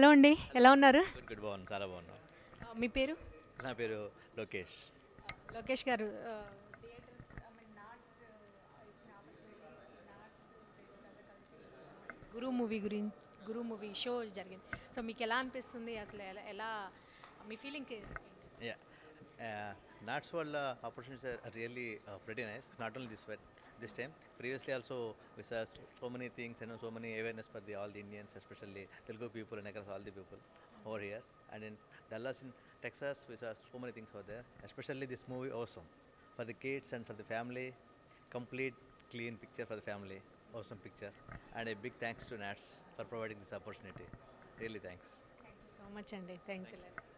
hello అండి ఎలా ఉన్నారు గుడ్ గుడ్ బాగున్నాను చాలా బాగున్నాను ఆ, మీ పేరు నా పేరు లోకేష్ లోకేష్ గారు థియేటర్స్ నాట్స్ ఇచ్చిన ఆపర్చునిటీ నాట్స్ కలిసి గురు మూవీ గురించి గురు మూవీ షో జరిగింది సో మీకు ఎలా అనిపిస్తుంది అసలు ఎలా ఎలా మీ ఫీలింగ్ యా నాట్స్ వాళ్ళ opportunities are really very nice not only this what this time previously also with so many things and so many awareness for the all the Indians especially Telugu people and across all the people over here and in Dallas in Texas విస్ so many things for there especially this movie అవసరం for the kids and for the family complete clean picture for the family awesome picture and a big thanks to nats for providing this opportunity really thanks so much అండి thanks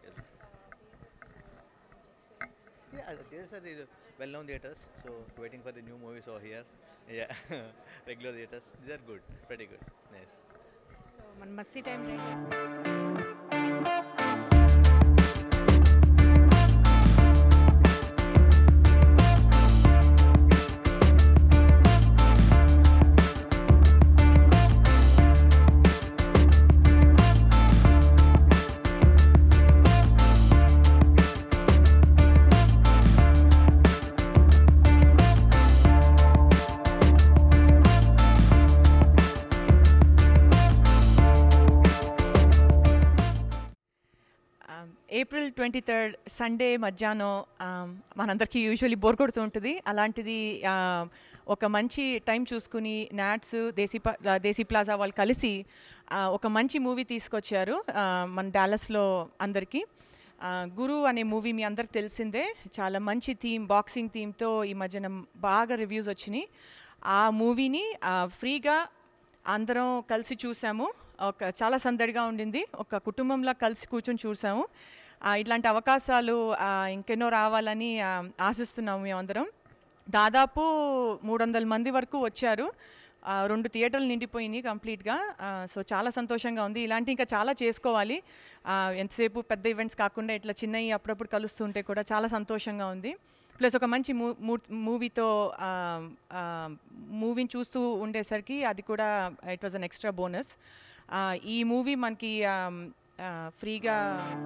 yeah the theaters are the well-known theaters so waiting for the new movies over here yeah regular theaters these are good pretty good nice so మన మస్తీ time ready April twenty third Sunday మధ్యాహ్నం um, మనందరికీ usually bore కొడుతూ ఉంటుంది అలాంటిది um, ఒక మంచి time చూసుకుని నాట్స్ దేశీ ప- ఆ, దేశీ ప్లాజా వాళ్ళు కలిసి ఆ, ఒక మంచి మూవీ తీసుకొచ్చారు ఆ, మన డాలస్లో అందరికీ ఆ, గురు అనే మూవీ మీ అందరికి తెలిసిందే చాలా మంచి థీమ్ బాక్సింగ్ థీమ్తో ఈ మధ్యన బాగా రివ్యూస్ వచ్చినాయి ఆ మూవీని ఫ్రీగా అందరం కలిసి చూసాము ఒక చాలా సందడిగా ఉండింది ఒక కుటుంబంలా కలిసి కూర్చొని చూసాము ఆ, ఇట్లాంటి అవకాశాలు ఆ, ఇంకెన్నో రావాలని ఆ, ఆశిస్తున్నాము మేమందరం దాదాపు మూడు వందల మంది వరకు వచ్చారు ఆ, రెండు థియేటర్లు నిండిపోయినాయి కంప్లీట్గా ఆ, సో చాలా సంతోషంగా ఉంది ఇలాంటి ఇంకా చాలా చేసుకోవాలి ఆ, ఎంతసేపు పెద్ద ఈవెంట్స్ కాకుండా ఇట్లా చిన్నవి అప్పుడప్పుడు కలుస్తుంటే కూడా చాలా సంతోషంగా ఉంది ప్లస్ ఒక మంచి మూ మూవీతో మూవీని చూస్తూ ఉండేసరికి అది కూడా it was an extra bonus ఈ మూవీ మనకి ఫ్రీగా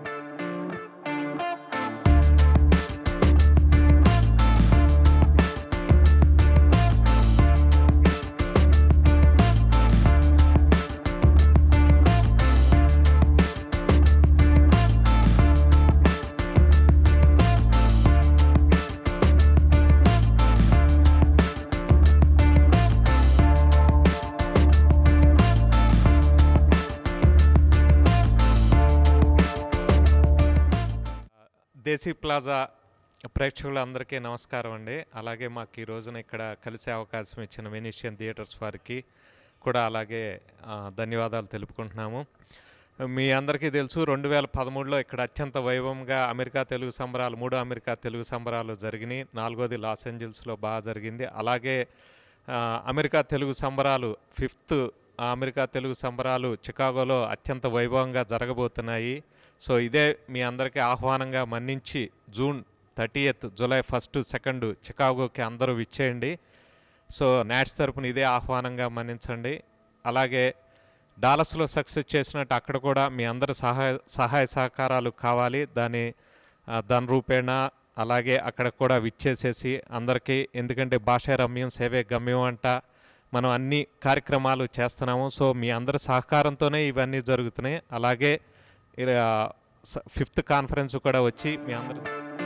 దేశీ ప్లాజా ప్రేక్షకులందరికీ నమస్కారం అండి అలాగే మాకు ఈ రోజున ఇక్కడ కలిసే అవకాశం ఇచ్చిన వెనీషియన్ థియేటర్స్ వారికి కూడా అలాగే ఆ, ధన్యవాదాలు తెలుపుకుంటున్నాము మీ అందరికీ తెలుసు రెండు వేల పదమూడులో ఇక్కడ అత్యంత వైభవంగా అమెరికా తెలుగు సంబరాలు మూడో అమెరికా తెలుగు సంబరాలు జరిగినాయి నాలుగోది లాస్ ఏంజల్స్లో బాగా జరిగింది అలాగే ఆ, అమెరికా తెలుగు సంబరాలు ఫిఫ్త్ అమెరికా తెలుగు సంబరాలు చికాగోలో అత్యంత వైభవంగా జరగబోతున్నాయి సో ఇదే మీ అందరికీ ఆహ్వానంగా మన్నించి June thirtieth July first second చికాగోకి అందరూ విచ్చేయండి సో నాట్స్ తరపున ఇదే ఆహ్వానంగా మన్నించండి అలాగే డాలస్లో సక్సెస్ చేసినట్టు అక్కడ కూడా మీ అందరి సహాయ సహాయ సహకారాలు కావాలి దాని ఆ, దాని రూపేణ అలాగే అక్కడ కూడా విచ్చేసేసి అందరికీ ఎందుకంటే భాషా రమ్యం సేవే గమ్యం అంట మనం అన్ని కార్యక్రమాలు చేస్తున్నాము సో మీ అందరి సహకారంతోనే ఇవన్నీ జరుగుతున్నాయి అలాగే ఫిఫ్త్ కాన్ఫరెన్స్ కూడా వచ్చి మీ అందరి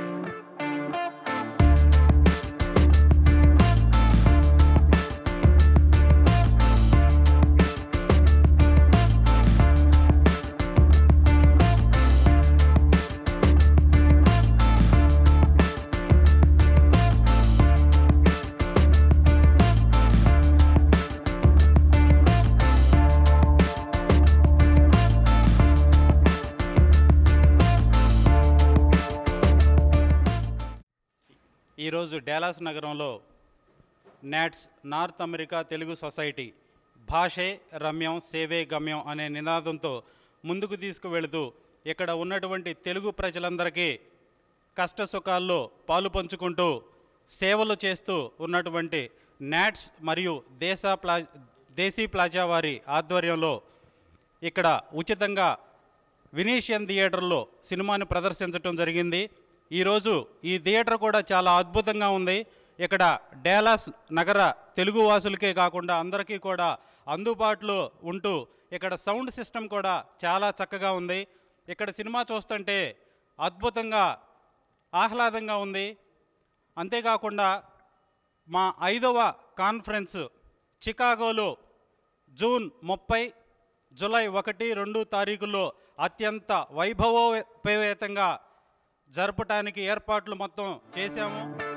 ఈరోజు డాలాస్ నగరంలో NATS North America Telugu Society భాషే రమ్యం సేవే గమ్యం అనే నినాదంతో ముందుకు తీసుకువెళుతూ ఇక్కడ ఉన్నటువంటి తెలుగు ప్రజలందరికీ కష్ట సుఖాల్లో పాలు పంచుకుంటూ సేవలు చేస్తూ ఉన్నటువంటి నాట్స్ మరియు దేశా ప్లా దేశీ ప్లాజా వారి ఆధ్వర్యంలో ఇక్కడ ఉచితంగా వినీషియన్ థియేటర్లో సినిమాని ప్రదర్శించడం జరిగింది ఈరోజు ఈ థియేటర్ కూడా చాలా అద్భుతంగా ఉంది ఇక్కడ డేలాస్ నగర తెలుగు వాసులకే కాకుండా అందరికీ కూడా అందుబాటులో ఉంటూ ఇక్కడ సౌండ్ సిస్టమ్ కూడా చాలా చక్కగా ఉంది ఇక్కడ సినిమా చూస్తుంటే అద్భుతంగా ఆహ్లాదంగా ఉంది అంతేకాకుండా మా ఐదవ కాన్ఫరెన్స్ చికాగోలో జూన్ ముప్పై జూలై ఒకటి రెండు తారీఖుల్లో అత్యంత వైభవోపేతంగా జరపటానికి ఏర్పాట్లు మొత్తం చేశాము